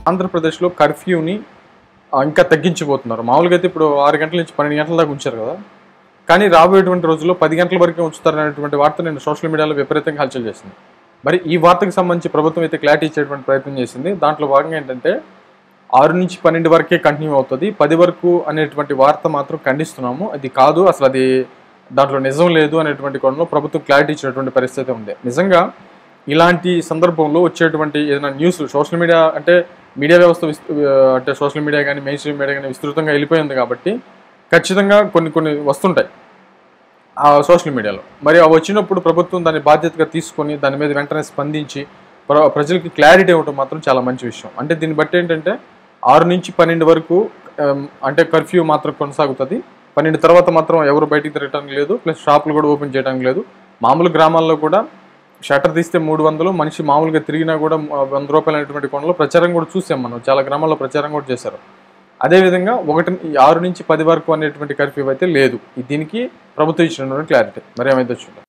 ఆంధ్రప్రదేశ్లో కర్ఫ్యూని ఆ, ఇంకా తగ్గించబోతున్నారు మామూలుగా అయితే ఇప్పుడు ఆరు గంటల నుంచి పన్నెండు గంటల దాకా ఉంచారు కదా కానీ రాబోయేటువంటి రోజుల్లో పది గంటల వరకే ఉంచుతారనేటువంటి వార్త నేను సోషల్ మీడియాలో విపరీతంగా హల్చల్ చేసింది మరి ఈ వార్తకు సంబంధించి ప్రభుత్వం అయితే క్లారిటీ ఇచ్చేటువంటి ప్రయత్నం చేసింది దాంట్లో భాగంగా ఏంటంటే ఆరు నుంచి పన్నెండు వరకే కంటిన్యూ అవుతుంది పది వరకు అనేటువంటి వార్త మాత్రం ఖండిస్తున్నాము అది కాదు అసలు అది దాంట్లో నిజం లేదు అనేటువంటి కోణంలో ప్రభుత్వం క్లారిటీ ఇచ్చినటువంటి పరిస్థితి ఉంది నిజంగా ఇలాంటి సందర్భంలో వచ్చేటువంటి ఏదైనా న్యూస్ సోషల్ మీడియా అంటే మీడియా వ్యవస్థ విస్తృ అంటే సోషల్ మీడియా కానీ మెయిన్ స్ట్రీమ్ మీడియా కానీ విస్తృతంగా వెళ్ళిపోయింది కాబట్టి ఖచ్చితంగా కొన్ని కొన్ని వస్తుంటాయి ఆ సోషల్ మీడియాలో మరి అవి వచ్చినప్పుడు ప్రభుత్వం దాన్ని బాధ్యతగా తీసుకొని దాని మీద వెంటనే స్పందించి ప్ర- ప్రజలకి క్లారిటీ ఇవ్వడం మాత్రం చాలా మంచి విషయం అంటే దీన్ని బట్టి ఏంటంటే ఆరు నుంచి పన్నెండు వరకు ఆమ్, అంటే కర్ఫ్యూ మాత్రం కొనసాగుతుంది పన్నెండు తర్వాత మాత్రం ఎవరు బయటికి తిరగడానికి లేదు ప్లస్ షాపులు కూడా ఓపెన్ చేయడానికి లేదు మామూలు గ్రామాల్లో కూడా షటర్ తీస్తే మూడు వందలు మనిషి మామూలుగా తిరిగినా కూడా ఆ, వంద రూపాయలు అనేటువంటి కోణంలో ప్రచారం కూడా చూసాం మనం చాలా గ్రామాల్లో ప్రచారం కూడా చేశారు అదేవిధంగా ఒకటి ఈ ఆరు నుంచి పది వరకు అనేటువంటి కర్ఫ్యూ అయితే లేదు ఈ దీనికి ప్రభుత్వం ఇచ్చినటువంటి క్లారిటీ మరి ఏమైతే చూద్దాం